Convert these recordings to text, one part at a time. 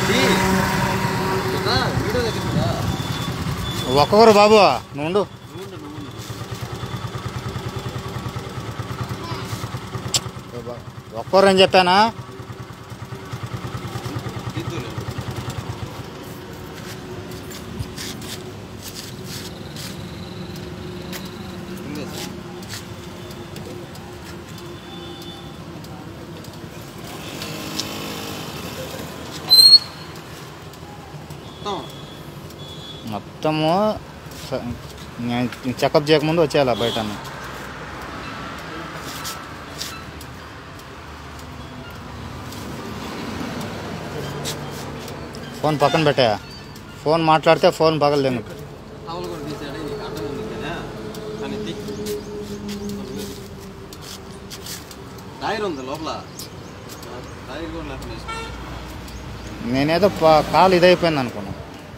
Video దగ్గర ఒక్కొక్కరు బాబు నువ్వు ఉండు. ఒక్కొక్కరు అని చెప్పానా మొత్తము స- నేను చెకప్ చేయకముందు వచ్చేయాల బయట ఫోన్ పక్కన పెట్టా ఫోన్ మాట్లాడితే ఫోన్ పగలదేను టవల్ కూడా తీసాడు నీకు అడ్డం ఉంది కదా కానీ తీ. టైర్ ఉంది లోపల టైర్ కూడా లేకుండా వేసుకో. నేనేదో ప- కాలు ఇదైపోయింది అనుకున్నా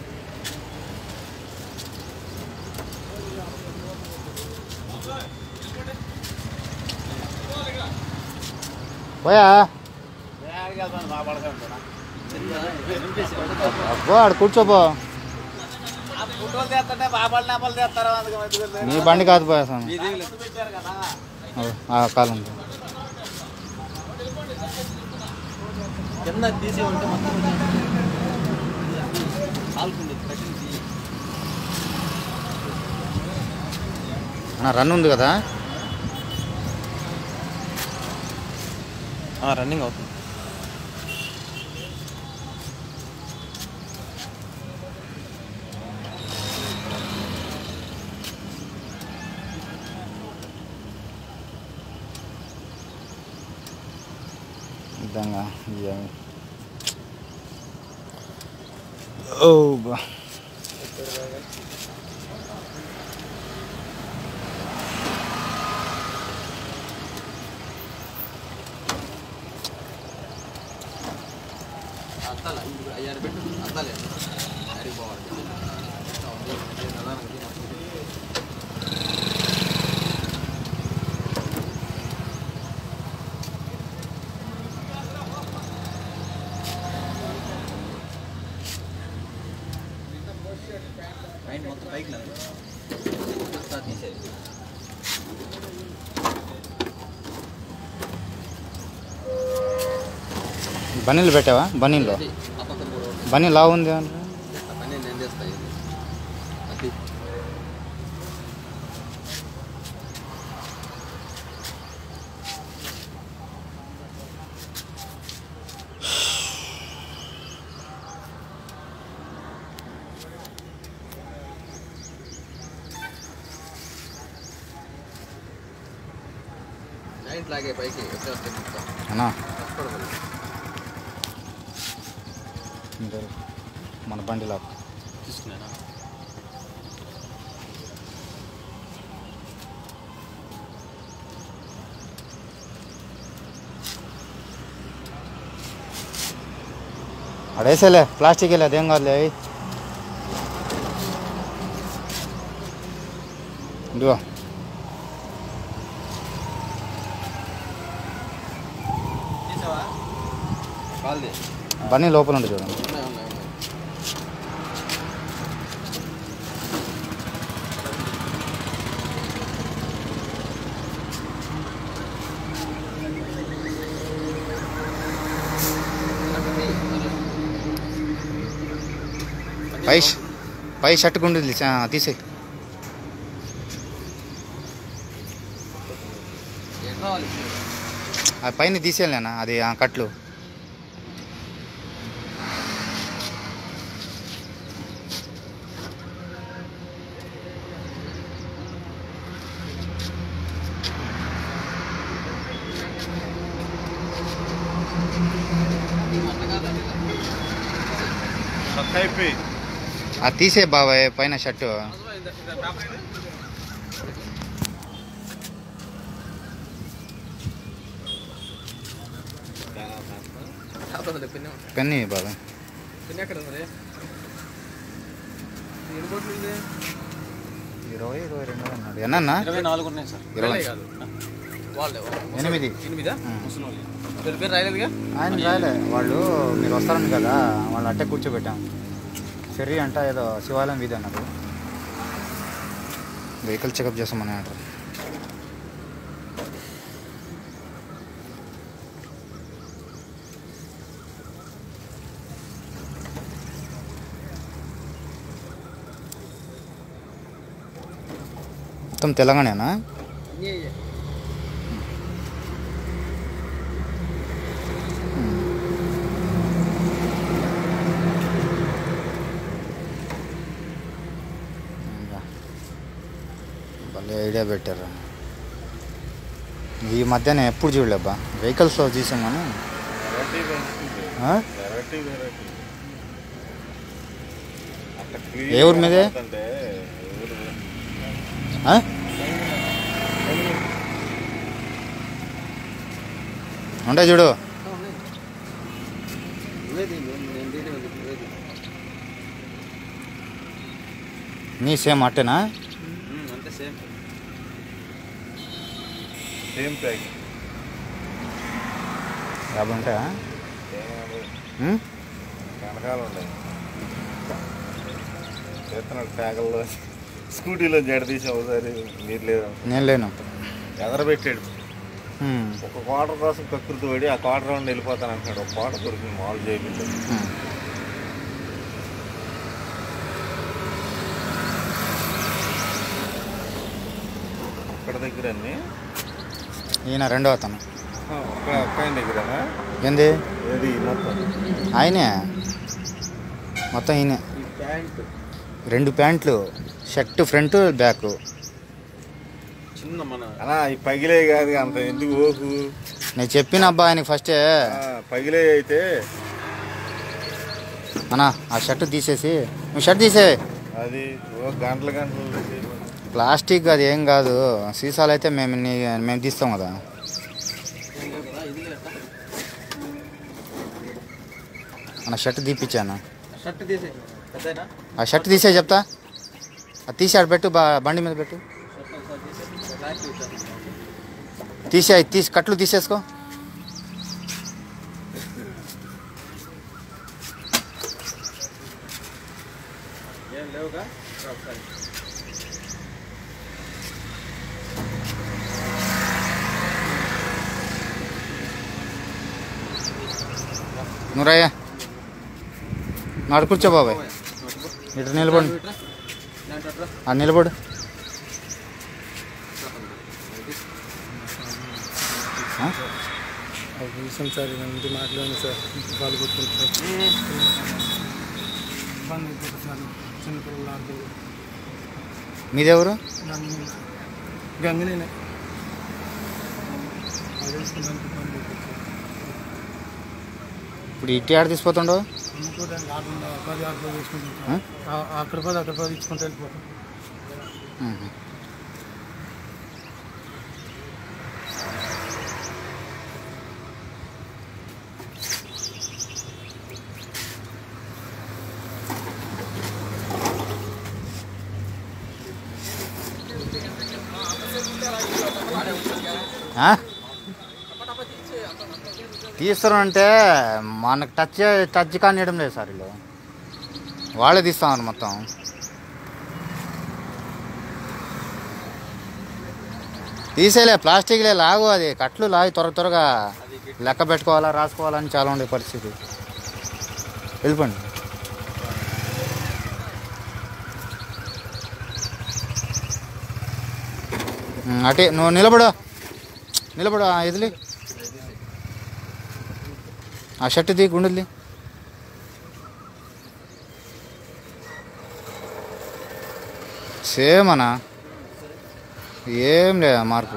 పోయా చిన్న వెంకటేశ్వర అబ్బో ఆడ కూర్చోపో నీ బండి కాదు పోయా స్వామి మీదేం లేదు. అగో, ఆ కాలు ఉంది కింద తీసి ఉంటే మొత్తం కాలుకుంది కట్టింది తీ. అన్న రన్ ఉంది కదా రన్నింగ్ అవుతుంది విధంగా ఇయ్య- ఓ బా అద్దాల ఇప్పుడు అయ్యారు పెట్టు అద్దాలే అడిగి పోవాలి నిదానంగా పైన మొత్తం పైకి లేదు అంతా తీసేది బనీలు పెట్టావా బనీలో అది ఆ పక్క మూడు బనీ లా ఉంది అంటే ఆ పని నేను చేస్తా ఇది అది నైట్ లాగే పైకి వచ్చేస్తే మొత్తం అన్నా కష్టపడదు ఇంకా మన బండి లా తీసుకున్నానా అడేసేలే ప్లాస్టిక్ వెళ్ళి అదేం కాదులే అయ్. ఇదిగో తీసావా కాల్ది బన్నీ లోపల ఉండి చూడండి ఉన్నాయి ఉన్నాయి ఉన్నాయి పై ష- పై షర్ట్ గుండు తీసే ఎట్లా రావాలి ఆ పైన తీసేయాలేనా అది ఆ కట్లు అది తీసే బాబాయ్ పైన షర్టు కాకపోతే పిన్న పెన్ని బాబాయ్ పిన్న ఎక్కడ ఉంది ఎన్ని కోట్లు ఉంది ఇరవై ఇరవై రెండు అన్నాడు ఎన్న ఇరవై నాలుగు ఉన్నాయి సార్ ఇరవై. కాదు వాళ్ళే ఎనిమిది ఎనిమిదా ముసలి వాళ్ళు పేరు పేరు రాయలేదుగా ఆయన రాయలే వాళ్ళు మీరు వస్తారని కదా వాళ్ళు అట్టే కూర్చోబెట్టాం ఫెర్రీ అంట ఏదో శివాలయం వీధి అన్నారు వెహికల్ చెకప్ చేస్తామని అంటారు మొత్తం తెలంగాణనా ఇంకా భలే ఐడియా పెట్టారు ఈ మధ్య నేను ఎప్పుడు చూడలేబ్బా వెహికల్స్లో చూసాం కానీ ఆ? ఏ ఊరు మీదే? ఆ? ఉంటాయి చూడు ఇవేది నేను డీటెయిల్ ఉంది ఇవేది నీ సేమ్ అట్టేనా అంతే సేమ్ సేమ్ ప్యాక్ యాభై ఉంటాయా ఉం? వెనకాల ఉన్నాయి చేస్తున్నాడు ట్యాగల్లో స్కూటీలో జడ తీసి ఒకసారి మీరు లేదు నేను లేనప్పుడు ఎదరబెట్టాడు ఉం. ఒక క్వార్టర్ కోసం కకృతి పడి ఆ క్వార్టర్ రౌండ్ వెళ్ళిపోతాను అంటున్నాడు ఒక క్వార్టర్ దొరికింది మామూలు చేయలేదు ఉం. ఒక్కడ దగ్గర అన్ని ఈయన రెండో అతను ఒక్క ఒక్క ఆయన దగ్గరనా ఏంది ఏది మొత్తం ఆయనే మొత్తం ఈయనే ఈ ప్యాంట్ రెండు ప్యాంట్లు షర్ట్ ఫ్రంట్ బ్యాక్ చిన్న మన అలా ఈ పగిలే కాదు అంత ఎందుకు ఓకు నేను చెప్పిన అబ్బా ఆయనకి ఫస్టే ఆ, పగిలే అయితే అన్నా ఆ షర్ట్ తీసేసి నువ్వు షర్ట్ తీసే అది ఓ గంటల గంటలు చేయకూడదు. ప్లాస్టిక్ అది ఏం కాదు సీసాలు అయితే మేము నీ- మేము తీస్తాం కదా ఏం లేవు కదా ఇది ఎట్లా అన్న షర్ట్ తీపిచ్చాను షర్ట్ తీసే పెద్దనా ఆ షర్ట్ తీసే చెప్తా అది తీసి ఆడ పెట్టు బా బండి మీద పెట్టు షర్ట్ ఒకసారి తీసే బ్యాక్ ఇచ్చాను తీసే అది తీసి కట్లు తీసేసుకో ఏం లేవుగా రా ఒకసారి నువ్వు రాయ్యా నాడు కూర్చో బాబాయ్ పోయా. నోటిపో. ఇటు నిలబడు ఇట్రా. ఇలాంటి అట్రా. ఆ నిలబడు ఆ? విషయం సార్ ఇది మాట్లాడండి సార్ వాళ్ళు కొట్టుకుంటారు ఇబ్బంది అవుతుంది సార్ చిన్నపిల్లలు ఆడుతుంది మీదెవరు గంగనే అది వేసుకుంటానికి ఇబ్బంది అవుతుంది సార్ ఇప్పుడు ఇట్టి ఆడ తీసిపోతుండవు అమ్ముకోవడానికి ఆటలు పది ఆటలు వేసుకుంటాం ఆ? సార్. ఆ- అక్కడ పది అక్కడ పది ఇచ్చుకుంటూ వెళ్ళిపోతాం మ్మ్. ఆ? తీస్తారంటే మనకు టచ్ టచ్ కానియడం లేదు సార్ వీళ్ళు వాళ్ళే తీస్తామని మొత్తం తీసేలే ప్లాస్టిక్లే లాగు అది కట్లు లాగి త్వర త్వరగా లెక్క పెట్టుకోవాలా రాసుకోవాలని చాలా ఉండే పరిస్థితి వెళ్ళిపోండి ఉమ్, అటే నువ్వు నిలబడు నిలబడు ఆ ఎదిలి ఆ షర్ట్ తీ గుండెల్ది సేమ్ అన్నా ఏం లేదా మార్పు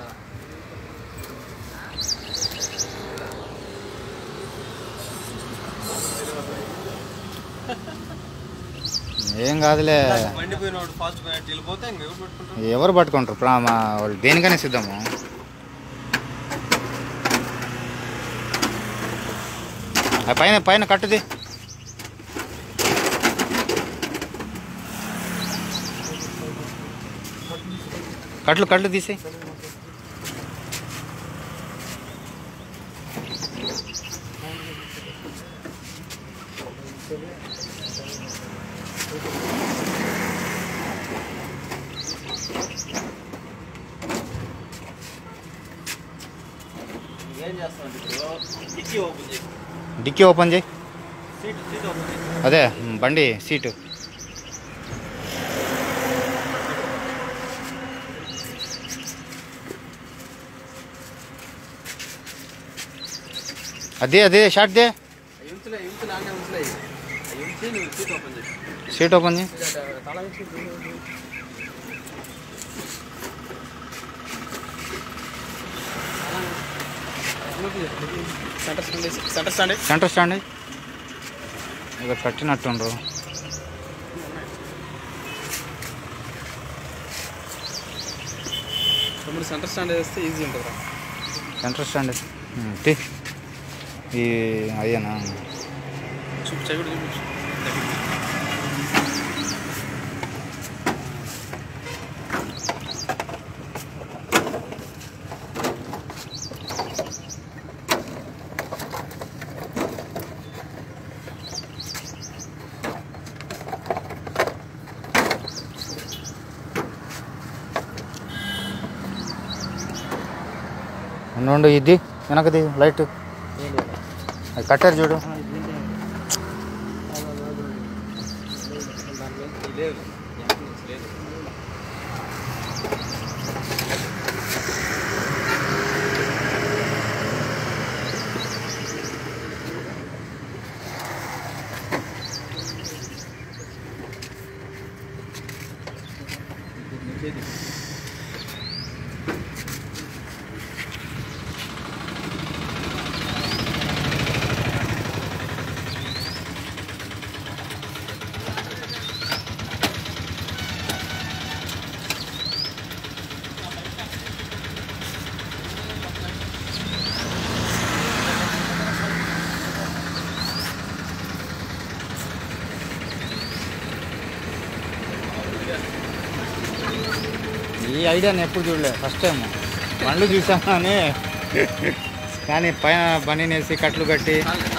ఏం కాదులే బండి పోయినోడు ఫాస్ట్ పోయినట్టు వెళ్ళిపోతే ఇంక ఎవరు పెట్టుకుంటారు ఎవరు పట్టుకుంటారు ప్రా మా వాళ్ళు దేనికైనా సిద్ధము ఆ పైన పైన కట్టుది కట్లు కట్లు తీసి ఏం చేస్తాం ఇప్పుడు డిక్కీ ఓపెన్ చేయి డిక్కీ ఓపెన్ చేయి సీట్ సీట్ ఓపెన్ చేయి అదే మ్, బండి సీటు అదే అదే షార్ట్ దే అవి ఉంచులే అవి ఉంచులే అన్నీ ఉంచులే అవి ఉంచి నువ్వు సీట్ ఓపెన్ చేయి సీట్ ఓపెన్ చేయి centre stand centre stand centre stand ఇక కట్టినట్టుండ్రు తమ్ముడు సెంటర్ స్టాండ్ వేస్తే ఈజీ ఉంటుంది సెంటర్ స్టాండ్ మ్, తీ ఈ అయ్యేనా చూపు చెవి చూపించు ఉండు, ఉండు ఇది వెనకది లైట్ అది కట్టారు చూడు లేదు వెనక నుంచి లేదు ఈ ఐడియాని ఎప్పుడు చూడలే ఫస్ట్ టైం బండ్లు చూసాం కానీ కానీ పైన బనీనేసి కట్లు కట్టి చాలు